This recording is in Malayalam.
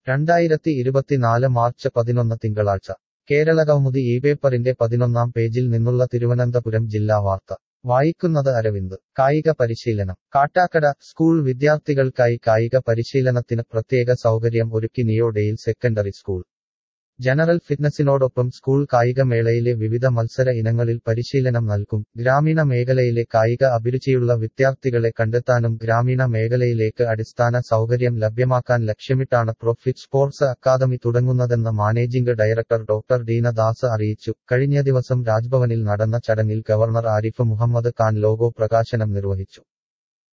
രണ്ടായിരത്തി ഇരുപത്തിനാല് മാർച്ച് പതിനൊന്ന് തിങ്കളാഴ്ച കേരളകൗമുദി ഈ പേപ്പറിന്റെ പതിനൊന്നാം പേജിൽ നിന്നുള്ള തിരുവനന്തപുരം ജില്ലാ വാർത്ത വായിക്കുന്നത് അരവിന്ദ് കായിക പരിശീലനം കാട്ടാക്കട സ്കൂൾ വിദ്യാർത്ഥികൾക്കായി കായിക പരിശീലനത്തിന് പ്രത്യേക സൗകര്യം ഒരുക്കി നിയോഡയിൽ സെക്കൻഡറി സ്കൂൾ ജനറൽ ഫിറ്റ്നസിനോടൊപ്പം സ്കൂൾ കായികമേളയിലെ വിവിധ മത്സര ഇനങ്ങളിൽ പരിശീലനം നൽകും ഗ്രാമീണ മേഖലയിലെ കായിക അഭിരുചിയുള്ള വിദ്യാർത്ഥികളെ കണ്ടെത്താനും ഗ്രാമീണ മേഖലയിലേക്ക് അടിസ്ഥാന സൗകര്യം ലഭ്യമാക്കാൻ ലക്ഷ്യമിട്ടാണ് പ്രൊഫിറ്റ് സ്പോർട്സ് അക്കാദമി തുടങ്ങുന്നതെന്ന് managing director doctor Deena Das അറിയിച്ചു കഴിഞ്ഞ ദിവസം രാജ്ഭവനിൽ നടന്ന ചടങ്ങിൽ ഗവർണർ ആരിഫ് മുഹമ്മദ് ഖാൻ ലോഗോ പ്രകാശനം നിർവഹിച്ചു